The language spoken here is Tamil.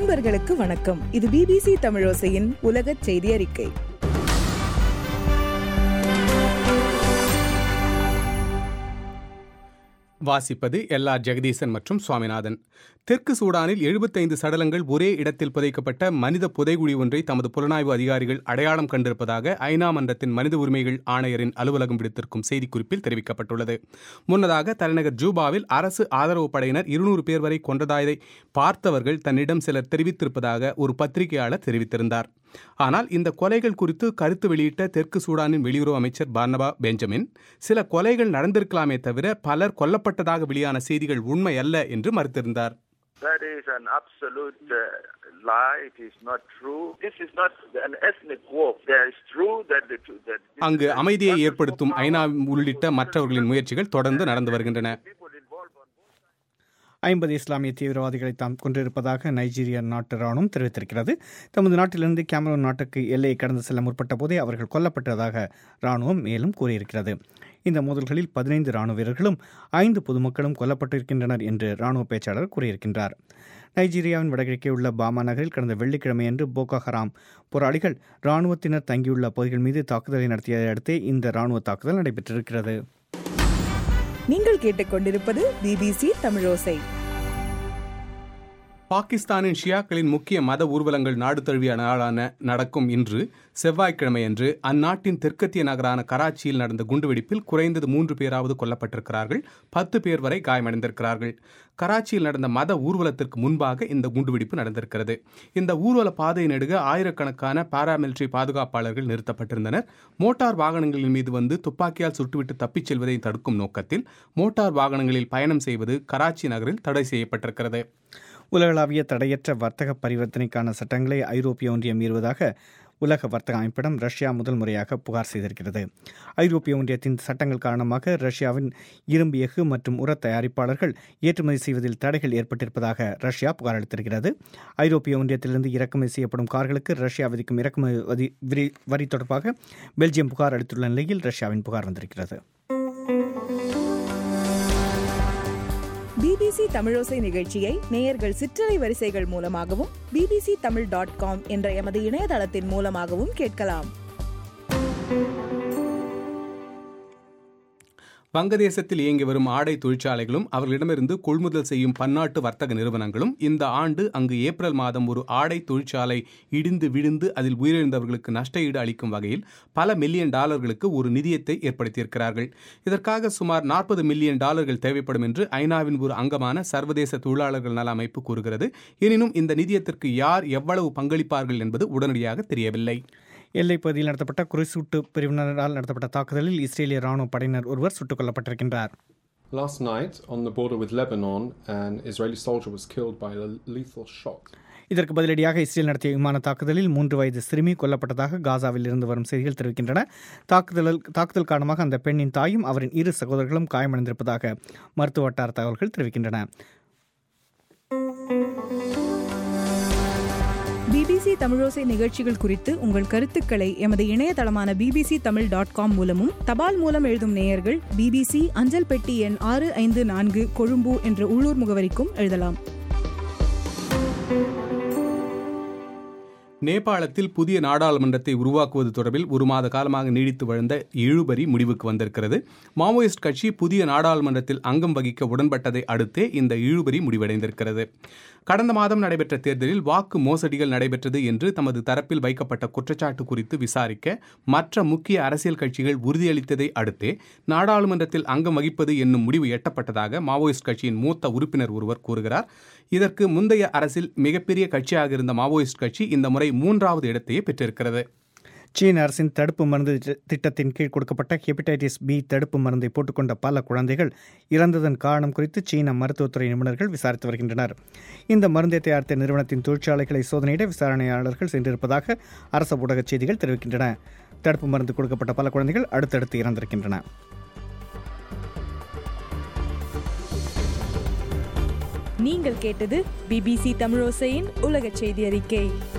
நண்பர்களுக்கு வணக்கம் இது பிபிசி தமிழோசையின் உலக செய்தி அறிக்கை வாசிப்பது எல் ஆர் ஜெகதீசன் மற்றும் சுவாமிநாதன் தெற்கு சூடானில் எழுபத்தைந்து சடலங்கள் ஒரே இடத்தில் புதைக்கப்பட்ட மனித புதைகுழி ஒன்றை தமது புலனாய்வு அதிகாரிகள் அடையாளம் கண்டிருப்பதாக ஐநா மன்றத்தின் மனித உரிமைகள் ஆணையரின் அலுவலகம் விடுத்திருக்கும் செய்திக்குறிப்பில் தெரிவிக்கப்பட்டுள்ளது முன்னதாக தலைநகர் ஜூபாவில் அரசு ஆதரவு படையினர் இருநூறு பேர் வரை கொன்றதாயதை பார்த்தவர்கள் தன்னிடம் சிலர் தெரிவித்திருப்பதாக ஒரு பத்திரிகையாளர் தெரிவித்திருந்தார் ஆனால் இந்த கொலைகள் குறித்து கருத்து வெளியிட்ட தெற்கு சூடானின் வெளியுறவு அமைச்சர் பார்னபா பெஞ்சமின் சில கொலைகள் நடந்திருக்கலாமே தவிர பலர் கொல்லப்பட்டதாக வெளியான செய்திகள் உண்மை அல்ல என்று மறுத்திருந்தார் That is an absolute uh, lie. It is not true. This is not an ethnic war. There is true that the that this அங்கு is a அமைதியை battle ஏற்படுத்தும் for power. ஐநா உள்ளிட்ட மற்றவர்களின் முயற்சிகள் தொடர்ந்து நடந்து வருகின்றன People involved on ஐம்பது இஸ்லாமிய தீவிரவாதிகளை தாம் கொண்டிருப்பதாக நைஜீரியா நாட்டு ராணுவம் தெரிவித்திருக்கிறது தமது நாட்டிலிருந்து கேமரூன் நாட்டுக்கு எல்லையை கடந்து செல்ல முற்பட்ட போதே அவர்கள் கொல்லப்பட்டதாக ராணுவம் மேலும் கூறியிருக்கிறது இந்த மோதல்களில் பதினைந்து ராணுவ வீரர்களும் ஐந்து பொதுமக்களும் கொல்லப்பட்டிருக்கின்றனர் என்று ராணுவ பேச்சாளர் கூறியிருக்கின்றார் நைஜீரியாவின் வடகிழக்கே உள்ள பாமா நகரில் கடந்த வெள்ளிக்கிழமையன்று போகோ ஹராம் போராளிகள் ராணுவத்தினர் தங்கியுள்ள பகுதிகள் மீது தாக்குதலை நடத்தியதை அடுத்தே இந்த ராணுவ தாக்குதல் நடைபெற்றிருக்கிறது நீங்கள் கேட்டுக்கொண்டிருப்பது பிபிசி தமிழோசை பாகிஸ்தானின் ஷியாக்களின் முக்கிய மத ஊர்வலங்கள் நாடு தழுவிய நாளான நடக்கும் இன்று செவ்வாய்க்கிழமையன்று அந்நாட்டின் தெற்கத்திய நகரான கராச்சியில் நடந்த குண்டுவெடிப்பில் குறைந்தது மூன்று பேராவது கொல்லப்பட்டிருக்கிறார்கள் பத்து பேர் வரை காயமடைந்திருக்கிறார்கள் கராச்சியில் நடந்த மத ஊர்வலத்திற்கு முன்பாக இந்த குண்டுவெடிப்பு நடந்திருக்கிறது இந்த ஊர்வல பாதை நெடுக ஆயிரக்கணக்கான பாராமிலிட்டரி பாதுகாப்பாளர்கள் நிறுத்தப்பட்டிருந்தனர் மோட்டார் வாகனங்களின் மீது வந்து துப்பாக்கியால் சுட்டுவிட்டு தப்பிச் செல்வதை தடுக்கும் நோக்கத்தில் மோட்டார் வாகனங்களில் பயணம் செய்வது கராச்சி நகரில் தடை செய்யப்பட்டிருக்கிறது உலகளாவிய தடையற்ற வர்த்தக பரிவர்த்தனைக்கான சட்டங்களை ஐரோப்பிய ஒன்றியம் மீறுவதாக உலக வர்த்தக அமைப்பிடம் ரஷ்யா முதல் முறையாக புகார் செய்திருக்கிறது ஐரோப்பிய ஒன்றியத்தின் சட்டங்கள் காரணமாக ரஷ்யாவின் இரும்பு எஃகு மற்றும் உர தயாரிப்பாளர்கள் ஏற்றுமதி செய்வதில் தடைகள் ஏற்பட்டிருப்பதாக ரஷ்யா புகார் அளித்திருக்கிறது ஐரோப்பிய ஒன்றியத்திலிருந்து இறக்குமதி செய்யப்படும் கார்களுக்கு ரஷ்யா விதிக்கும் இறக்குமதி வரி- வரி- வரி தொடர்பாக பெல்ஜியம் புகார் அளித்துள்ள நிலையில் ரஷ்யாவின் புகார் வந்திருக்கிறது பிபிசி தமிழோசை நிகழ்ச்சியை நேயர்கள் சிற்றலை வரிசைகள் மூலமாகவும் பிபிசி தமிழ் டாட் காம் என்ற எமது இணையதளத்தின் மூலமாகவும் கேட்கலாம் வங்கதேசத்தில் இயங்கி வரும் ஆடை தொழிற்சாலைகளும் அவர்களிடமிருந்து கொள்முதல் செய்யும் பன்னாட்டு வர்த்தக நிறுவனங்களும் இந்த ஆண்டு அங்கு ஏப்ரல் மாதம் ஒரு ஆடை தொழிற்சாலை இடிந்து விழுந்து அதில் உயிரிழந்தவர்களுக்கு நஷ்ட ஈடு அளிக்கும் வகையில் பல மில்லியன் டாலர்களுக்கு ஒரு நிதியத்தை ஏற்படுத்தியிருக்கிறார்கள் இதற்காக சுமார் நாற்பது மில்லியன் டாலர்கள் தேவைப்படும் என்று ஐநாவின் ஒரு அங்கமான சர்வதேச தொழிலாளர்கள் நல அமைப்பு கூறுகிறது எனினும் இந்த நிதியத்திற்கு யார் எவ்வளவு பங்களிப்பார்கள் என்பது உடனடியாக தெரியவில்லை எல்லைப் பகுதியில் நடத்தப்பட்ட குறிசூட்டு பிரிவினரால் நடத்தப்பட்ட தாக்குதலில் இஸ்ரேலிய ராணுவ படையினர் ஒருவர் சுட்டுக் கொல்லப்பட்டிருக்கின்றார் Last night, on the border with Lebanon, an Israeli soldier was killed by a lethal shot. இதற்கு பதிலடியாக இஸ்ரேல் நடத்திய விமான தாக்குதலில் மூன்று வயது சிறுமி கொல்லப்பட்டதாக காசாவில் இருந்து வரும் செய்திகள் தெரிவிக்கின்றன தாக்குதல் தாக்குதல் காரணமாக அந்த பெண்ணின் தாயும் அவரின் இரு சகோதரர்களும் காயமடைந்திருப்பதாக மருத்துவ வட்டார தகவல்கள் தெரிவிக்கின்றன பிபிசி தமிழோசை நிகழ்ச்சிகள் குறித்து உங்கள் கருத்துக்களை எமது இணையதளமான பிபிசி தமிழ் டாட் காம் மூலமும் தபால் மூலம் எழுதும் நேயர்கள் பிபிசி அஞ்சல் பெட்டி எண் ஆறு ஐந்து நான்கு கொழும்பு என்ற உள்ளூர் முகவரிக்கும் எழுதலாம் நேபாளத்தில் புதிய நாடாளுமன்றத்தை உருவாக்குவது தொடர்பில் ஒரு மாத காலமாக நீடித்து வந்த இழுபறி முடிவுக்கு வந்திருக்கிறது மாவோயிஸ்ட் கட்சி புதிய நாடாளுமன்றத்தில் அங்கம் வகிக்க உடன்பட்டதை அடுத்தே இந்த இழுபறி முடிவடைந்திருக்கிறது கடந்த மாதம் நடைபெற்ற தேர்தலில் வாக்கு மோசடிகள் நடைபெற்றது என்று தமது தரப்பில் வைக்கப்பட்ட குற்றச்சாட்டு குறித்து விசாரிக்க மற்ற முக்கிய அரசியல் கட்சிகள் உறுதியளித்ததை அடுத்தே நாடாளுமன்றத்தில் அங்கம் வகிப்பது என்னும் முடிவு எட்டப்பட்டதாக மாவோயிஸ்ட் கட்சியின் மூத்த உறுப்பினர் ஒருவர் கூறுகிறார் இதற்கு முந்தைய அரசில் மிகப்பெரிய கட்சியாக இருந்த மாவோயிஸ்ட் கட்சி இந்த முறை மூன்றாவது இடத்தையே பெற்றிருக்கிறது சீன அரசின் தடுப்பு மருந்து திட்ட- திட்டத்தின் கீழ் கொடுக்கப்பட்ட ஹெப்படைட்டிஸ் பி தடுப்பு மருந்தை போட்டுக்கொண்ட பல குழந்தைகள் இறந்ததன் காரணம் குறித்து சீன மருத்துவத்துறை நிபுணர்கள் விசாரித்து வருகின்றனர் இந்த மருந்தை தயாரித்த நிறுவனத்தின் தொழிற்சாலைகளை சோதனையிட விசாரணையாளர்கள் சென்றிருப்பதாக அரசு ஊடகச் செய்திகள் தெரிவிக்கின்றன தடுப்பு மருந்து கொடுக்கப்பட்ட பல குழந்தைகள் அடுத்தடுத்து இறந்திருக்கின்றன நீங்கள் கேட்டது பிபிசி தமிழோசையின் உலக செய்தி அறிக்கை